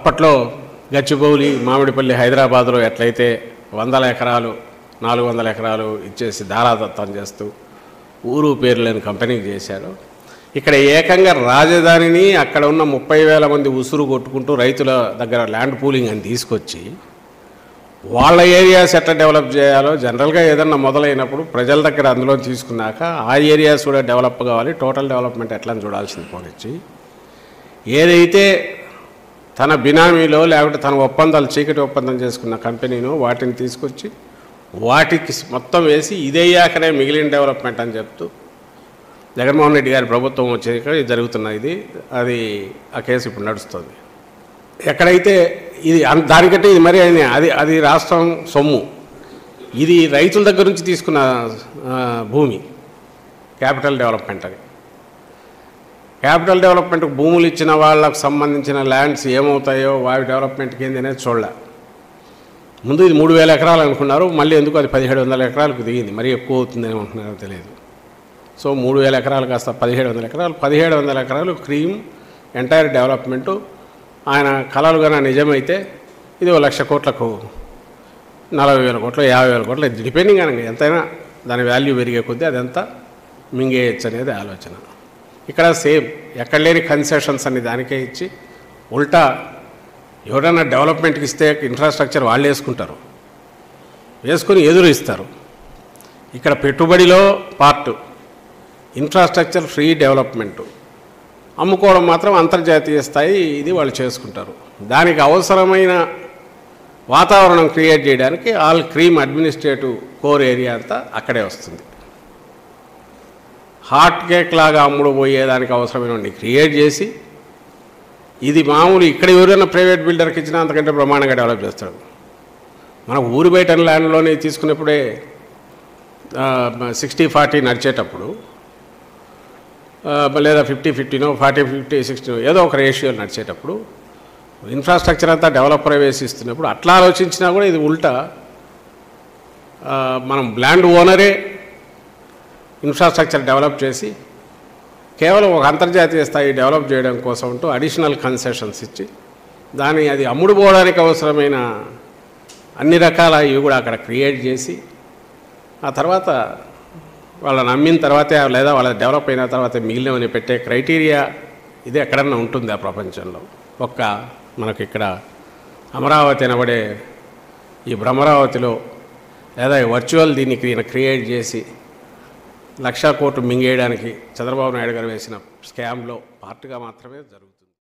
అప్పట్లో గచ్చిబౌలి మామిడిపల్లి హైదరాబాద్లో ఎట్లయితే వందల ఎకరాలు నాలుగు వందల ఎకరాలు ఇచ్చేసి దారాదత్తం చేస్తూ ఊరు పేరు లేని కంపెనీకి చేశారు ఇక్కడ ఏకంగా రాజధానిని అక్కడ ఉన్న ముప్పై వేల మంది ఉసురు కొట్టుకుంటూ రైతుల దగ్గర ల్యాండ్ పూలింగ్ అని తీసుకొచ్చి వాళ్ళ ఏరియాస్ ఎట్లా డెవలప్ చేయాలో జనరల్గా ఏదన్నా మొదలైనప్పుడు ప్రజల దగ్గర అందులో తీసుకున్నాక ఆ ఏరియాస్ కూడా డెవలప్ కావాలి టోటల్ డెవలప్మెంట్ ఎట్లా అని చూడాల్సింది పోనిచ్చి ఏదైతే తన బినామీలో లేకపోతే తన ఒప్పందాలు చీకటి ఒప్పందం చేసుకున్న కంపెనీను వాటిని తీసుకొచ్చి వాటికి మొత్తం వేసి ఇదయ్యాకనే మిగిలిన డెవలప్మెంట్ అని చెప్తూ జగన్మోహన్ రెడ్డి గారి ప్రభుత్వం వచ్చాక ఇది జరుగుతున్న ఇది అది ఆ కేసు ఇప్పుడు నడుస్తుంది ఎక్కడైతే ఇది అన్- దానికంటే ఇది మరి అయినా అది అది రాష్ట్రం సొమ్ము ఇది రైతుల దగ్గర నుంచి తీసుకున్న ఆ, భూమి క్యాపిటల్ డెవలప్మెంట్ అని క్యాపిటల్ డెవలప్మెంట్కి భూములు ఇచ్చిన వాళ్ళకు సంబంధించిన ల్యాండ్స్ ఏమవుతాయో వాటి డెవలప్మెంట్కి ఏంది అనేది చూడలే ముందు ఇది మూడు వేల ఎకరాలు అనుకున్నారు మళ్ళీ ఎందుకు అది పదిహేడు వందల ఎకరాలకు దిగింది మరీ ఎక్కువ అవుతుంది అనుకుంటున్నారో తెలియదు సో మూడు వేల ఎకరాలు కాస్త పదిహేడు వందల ఎకరాలు పదిహేడు వందల ఎకరాలు క్రీమ్ ఎంటైర్ డెవలప్మెంటు ఆయన కళలు కన్నా నిజమైతే ఇది ఓ లక్ష కోట్లకు నలభై వేల కోట్లు యాభై వేల కోట్లు డిపెండింగ్ అని ఎంతైనా దాని వాల్యూ పెరిగే కొద్దీ అదంతా మింగేయచ్చు అనేది ఆలోచన ఇక్కడ సేమ్ ఎక్కడ లేని కన్సెషన్స్ అన్ని దానికే ఇచ్చి ఉల్టా ఎవరైనా డెవలప్మెంట్కి ఇస్తే ఇన్ఫ్రాస్ట్రక్చర్ వాళ్ళు వేసుకుంటారు వేసుకొని ఎదురు ఇస్తారు ఇక్కడ పెట్టుబడిలో పార్ట్ ఇన్ఫ్రాస్ట్రక్చర్ ఫ్రీ డెవలప్మెంట్ అమ్ముకోవడం మాత్రం అంతర్జాతీయ స్థాయి ఇది వాళ్ళు చేసుకుంటారు దానికి అవసరమైన వాతావరణం క్రియేట్ చేయడానికి all cream administrative core area అంతా అక్కడే వస్తుంది హాట్ కేక్ లాగా అమ్ముడు పోయేదానికి అవసరమైనవి క్రియేట్ చేసి ఇది మామూలు ఇక్కడ ఎవరైనా ప్రైవేట్ బిల్డర్కి ఇచ్చినా అంతకంటే బ్రహ్మాండంగా డెవలప్ చేస్తాడు మన ఊరు బయట ల్యాండ్లోనే తీసుకున్నప్పుడే సిక్స్టీ ఫార్టీ నడిచేటప్పుడు ఆ, లేదా ఫిఫ్టీ ఫిఫ్టీనో ఫార్టీ ఫిఫ్టీ సిక్స్టీనో ఏదో ఒక రేషియో నడిచేటప్పుడు ఇన్ఫ్రాస్ట్రక్చర్ అంతా డెవలప్ ప్రవేశిస్తున్నప్పుడు అట్లా ఆలోచించినా కూడా ఇది ఉల్టా ఆ, మనం ల్యాండ్ ఓనరే ఇన్ఫ్రాస్ట్రక్చర్ డెవలప్ చేసి కేవలం ఒక అంతర్జాతీయ స్థాయి డెవలప్ చేయడం కోసం అంటూ అడిషనల్ కన్సెషన్స్ ఇచ్చి దాన్ని అది అమ్ముడు పోవడానికి అవసరమైన అన్ని రకాల ఇవి కూడా అక్కడ క్రియేట్ చేసి ఆ తర్వాత వాళ్ళని నమ్మిన తర్వాతే లేదా వాళ్ళ డెవలప్ అయిన తర్వాత మిగిలినవని పెట్టే క్రైటీరియా ఇది ఎక్కడన్నా ఉంటుంది ఆ ప్రపంచంలో ఒక్క మనకి ఇక్కడ అమరావతి అనబడే ఈ భ్రమరావతిలో లేదా ఈ వర్చువల్ దీన్ని క్రి- క్రియేట్ చేసి లక్షా కోట్లు మింగేయడానికి చంద్రబాబు నాయుడు గారు వేసిన స్కామ్లో పార్ట్గా మాత్రమే జరుగుతుంది